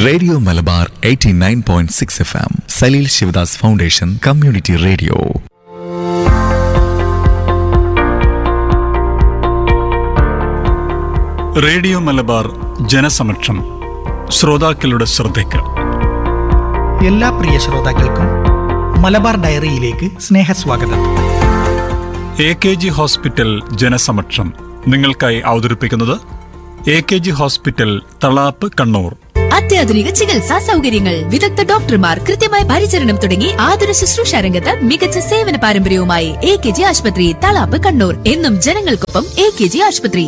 radio Malabar 89.6 point six F M Salil Sivadas foundation community radio radio Malabar ജനസമക്ഷം ശ്രോതാക്കളുടെ ശ്രദ്ധയ്ക്ക് എല്ലാ പ്രിയ ശ്രോതാക്കൾക്കും മലബാർ ഡയറിയിലേക്ക് സ്നേഹസ്വാഗതം എ കെ ജി ഹോസ്പിറ്റൽ ജനസമക്ഷം നിങ്ങൾക്കായി അവതരിപ്പിക്കുന്നത് A K G hospital Thalap Kannur അത്യാധുനിക ചികിത്സാ സൗകര്യങ്ങൾ വിദഗ്ധ ഡോക്ടർമാർ കൃത്യമായ പരിചരണം തുടങ്ങി ആതുര ശുശ്രൂഷ രംഗത്ത് മികച്ച സേവന പാരമ്പര്യവുമായി എ കെ ജി ആശുപത്രി തളാപ്പ് കണ്ണൂർ എന്നും ജനങ്ങൾക്കൊപ്പം എ കെ ജി ആശുപത്രി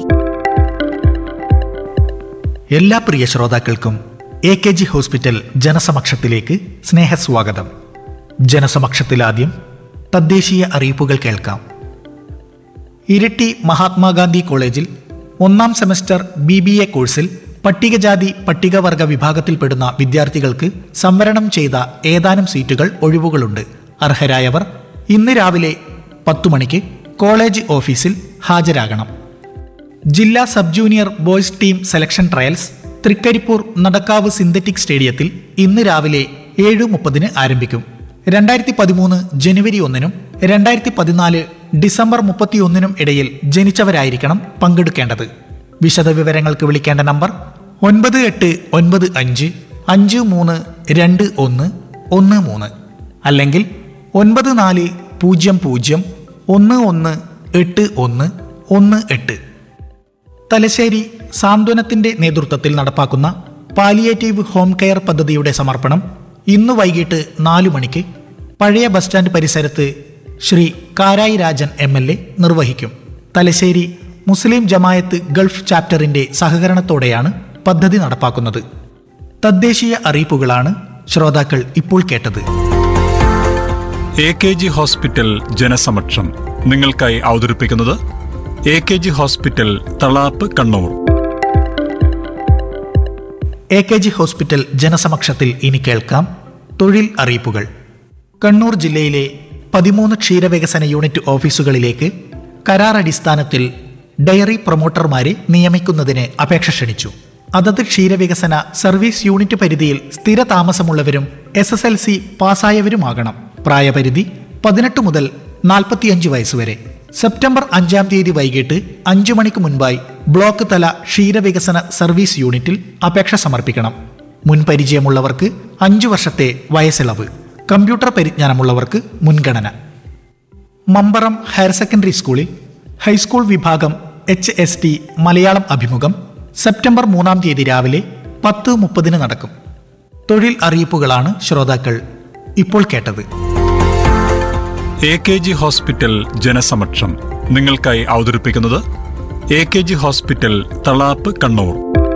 എല്ലാ പ്രിയ ശ്രോതാക്കൾക്കും എ കെ ജി ഹോസ്പിറ്റൽ ജനസമക്ഷത്തിലേക്ക് സ്നേഹസ്വാഗതം ജനസമക്ഷത്തിലാദ്യം തദ്ദേശീയ അറിയിപ്പുകൾ കേൾക്കാം ഇരിട്ടി മഹാത്മാഗാന്ധി കോളേജിൽ ഒന്നാം സെമസ്റ്റർ ബി ബി എ കോഴ്സിൽ പട്ടികജാതി പട്ടികവർഗ വിഭാഗത്തിൽപ്പെടുന്ന വിദ്യാർത്ഥികൾക്ക് സംവരണം ചെയ്ത ഏതാനും സീറ്റുകൾ ഒഴിവുകളുണ്ട് അർഹരായവർ ഇന്ന് രാവിലെ പത്തു മണിക്ക് കോളേജ് ഓഫീസിൽ ഹാജരാകണം ജില്ലാ sub junior boys team selection trials Thrikaripur Nadakkavu synthetic സ്റ്റേഡിയത്തിൽ ഇന്ന് രാവിലെ ഏഴ് മുപ്പതിന് ആരംഭിക്കും രണ്ടായിരത്തി പതിമൂന്ന് ജനുവരി ഒന്നിനും രണ്ടായിരത്തി പതിനാല് ഡിസംബർ മുപ്പത്തിയൊന്നിനും ഇടയിൽ ജനിച്ചവരായിരിക്കണം പങ്കെടുക്കേണ്ടത് വിശദവിവരങ്ങൾക്ക് വിളിക്കേണ്ട നമ്പർ ഒൻപത് എട്ട് ഒൻപത് അഞ്ച് അഞ്ച് മൂന്ന് രണ്ട് ഒന്ന് ഒന്ന് മൂന്ന് അല്ലെങ്കിൽ ഒൻപത് നാല് പൂജ്യം പൂജ്യം ഒന്ന് ഒന്ന് എട്ട് ഒന്ന് ഒന്ന് എട്ട് തലശ്ശേരി സാന്ത്വനത്തിന്റെ നേതൃത്വത്തിൽ നടപ്പാക്കുന്ന പാലിയേറ്റീവ് ഹോം കെയർ പദ്ധതിയുടെ സമർപ്പണം ഇന്ന് വൈകിട്ട് നാലു മണിക്ക് പഴയ ബസ് സ്റ്റാൻഡ് പരിസരത്ത് Sri Karayi Rajan M L A നിർവഹിക്കും തലശ്ശേരി മുസ്ലിം ജമായത്ത് ഗൾഫ് ചാപ്റ്ററിന്റെ സഹകരണത്തോടെയാണ് പദ്ധതി നടപ്പാക്കുന്നത് തദ്ദേശീയ അറിയിപ്പുകളാണ് ശ്രോതാക്കൾ ഇപ്പോൾ കേട്ടത് എ കെ ജി ഹോസ്പിറ്റൽ ജനസമക്ഷം നിങ്ങൾക്കായി അവതരിപ്പിക്കുന്നത് A K G hospital Thalap Kannur A K G hospital ജനസമക്ഷത്തിൽ ഇനി കേൾക്കാം തൊഴിൽ അറിയിപ്പുകൾ കണ്ണൂർ ജില്ലയിലെ പതിമൂന്ന് ക്ഷീരവികസന യൂണിറ്റ് ഓഫീസുകളിലേക്ക് കരാർ അടിസ്ഥാനത്തിൽ ഡയറി പ്രൊമോട്ടർമാരെ നിയമിക്കുന്നതിന് അപേക്ഷ ക്ഷണിച്ചു അതത് ക്ഷീരവികസന സർവീസ് യൂണിറ്റ് പരിധിയിൽ സ്ഥിര താമസമുള്ളവരും എസ് എസ് എൽ സി പാസ്സായവരുമാകണം പ്രായപരിധി പതിനെട്ട് മുതൽ നാൽപ്പത്തിയഞ്ച് വയസ്സുവരെ സെപ്റ്റംബർ അഞ്ചാം തീയതി വൈകിട്ട് അഞ്ചു മണിക്ക് മുൻപായി ബ്ലോക്ക് തല ക്ഷീരവികസന സർവീസ് യൂണിറ്റിൽ അപേക്ഷ സമർപ്പിക്കണം മുൻപരിചയമുള്ളവർക്ക് അഞ്ചു വർഷത്തെ വയസ്സിളവ് കമ്പ്യൂട്ടർ പരിജ്ഞാനമുള്ളവർക്ക് മുൻഗണന മമ്പറം ഹയർ സെക്കൻഡറി സ്കൂളിൽ ഹൈസ്കൂൾ വിഭാഗം എച്ച് എസ് ടി മലയാളം അഭിമുഖം സെപ്റ്റംബർ മൂന്നാം തീയതി രാവിലെ പത്ത് മുപ്പതിന് നടക്കും തൊഴിൽ അറിയിപ്പുകളാണ് ശ്രോതാക്കൾ ഇപ്പോൾ കേട്ടത് എ കെ ജി ഹോസ്പിറ്റൽ ജനസമക്ഷം നിങ്ങൾക്കായി അവതരിപ്പിക്കുന്നത് A K G hospital Thalap Kannur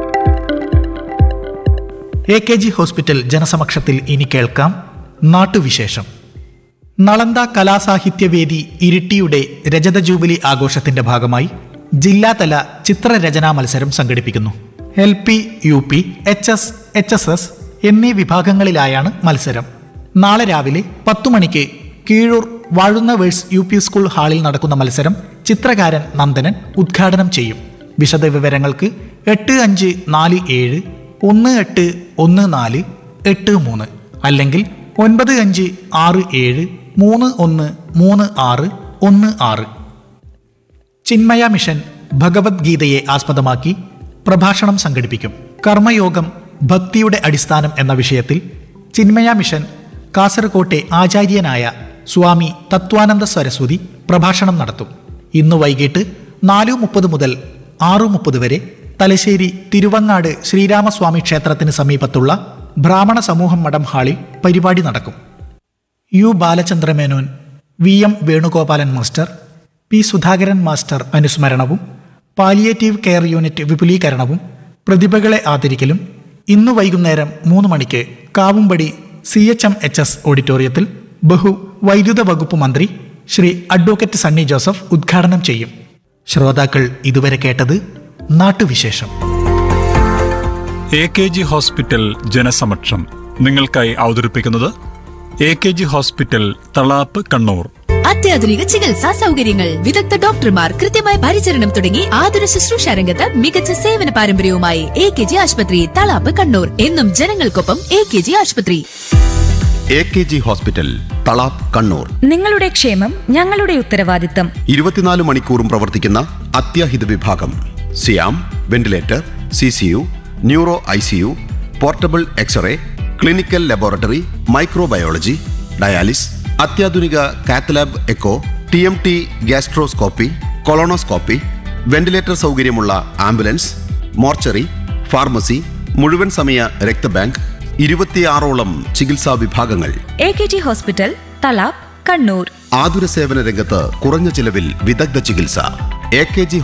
A K G hospital ജനസമക്ഷത്തിൽ ഇനി കേൾക്കാം നാട്ടുവിശേഷം നളന്ദ കലാസാഹിത്യവേദി ഇരിട്ടിയുടെ രജത ജൂബിലി ആഘോഷത്തിന്റെ ഭാഗമായി ജില്ലാതല ചിത്രരചനാ മത്സരം സംഘടിപ്പിക്കുന്നു L P U P H S H S S എന്നീ വിഭാഗങ്ങളിലായാണ് മത്സരം നാളെ രാവിലെ പത്തു മണിക്ക് കീഴൂർ വാഴുന്ന വേഴ്സ് യു പി സ്കൂൾ ഹാളിൽ നടക്കുന്ന മത്സരം ചിത്രകാരൻ നന്ദനൻ ഉദ്ഘാടനം ചെയ്യും വിശദവിവരങ്ങൾക്ക് എട്ട് അഞ്ച് നാല് ഏഴ് ഒന്ന് എട്ട് ഒന്ന് നാല് എട്ട് മൂന്ന് അല്ലെങ്കിൽ ഒൻപത് അഞ്ച് ആറ് ഏഴ് മൂന്ന് ഒന്ന് മൂന്ന് ആറ് ഒന്ന് ആറ് ചിന്മയ മിഷൻ ഭഗവത്ഗീതയെ ആസ്പദമാക്കി പ്രഭാഷണം സംഘടിപ്പിക്കും കർമ്മയോഗം ഭക്തിയുടെ അടിസ്ഥാനം എന്ന വിഷയത്തിൽ ചിന്മയ മിഷൻ കാസർകോട്ടെ ആചാര്യനായ സ്വാമി തത്വാനന്ദ സരസ്വതി പ്രഭാഷണം നടത്തും ഇന്ന് വൈകിട്ട് നാലു മുപ്പത് മുതൽ ആറു മുപ്പത് വരെ തലശ്ശേരി തിരുവങ്ങാട് ശ്രീരാമസ്വാമി ക്ഷേത്രത്തിന് സമീപത്തുള്ള ബ്രാഹ്മണ സമൂഹം മഠം ഹാളിൽ പരിപാടി നടക്കും U Balachandramenon V M Venugopalan master P Sudhakaran master അനുസ്മരണവും പാലിയേറ്റീവ് കെയർ യൂണിറ്റ് വിപുലീകരണവും പ്രതിഭകളെ ആദരിക്കലും ഇന്നു വൈകുന്നേരം മൂന്ന് മണിക്ക് Kavumpadi C H M H S ഓഡിറ്റോറിയത്തിൽ ബഹു വൈദ്യുത വകുപ്പ് മന്ത്രി ശ്രീ അഡ്വക്കേറ്റ് സണ്ണി ജോസഫ് ഉദ്ഘാടനം ചെയ്യും ശ്രോതാക്കൾ ഇതുവരെ കേട്ടത് നാട്ടുവിശേഷം എ കെ ജി ഹോസ്പിറ്റൽ ജനസമക്ഷം നിങ്ങൾക്കായി അവതരിപ്പിക്കുന്നത് A K G hospital Thalap Kannur അത്യാധുനിക ചികിത്സാ സൗകര്യങ്ങൾ വിദഗ്ധ ഡോക്ടർമാർ കൃത്യമായ പരിചരണം തുടങ്ങി ആതുര ശുശ്രൂഷ രംഗത്ത് മികച്ച സേവന പാരമ്പര്യവുമായി എ കെ ജി ആശുപത്രി തളാപ്പ് കണ്ണൂർ എന്നും ജനങ്ങൾക്കൊപ്പം എ കെ ജി ആശുപത്രി A K G hospital Thalap Kannur നിങ്ങളുടെ ക്ഷേമം ഞങ്ങളുടെ ഉത്തരവാദിത്തം ഇരുപത്തിനാല് മണിക്കൂറും പ്രവർത്തിക്കുന്ന അത്യാഹിത വിഭാഗം സിയാം ventilator C C U neuro I C U portable x-ray clinical laboratory microbiology dialysis അത്യാധുനിക cath lab echo T M T gastroscopy colonoscopy ventilator സൗകര്യമുള്ള ആംബുലൻസ് മോർച്ചറി ഫാർമസി മുഴുവൻ സമയ രക്തബാങ്ക് ഇരുപത്തിയാറോളം ചികിത്സാ വിഭാഗങ്ങൾ A K G hospital Thalap Kannur ആതുര സേവന രംഗത്ത് കുറഞ്ഞ ചിലവിൽ വിദഗ്ധ ചികിത്സ എ കെ ജി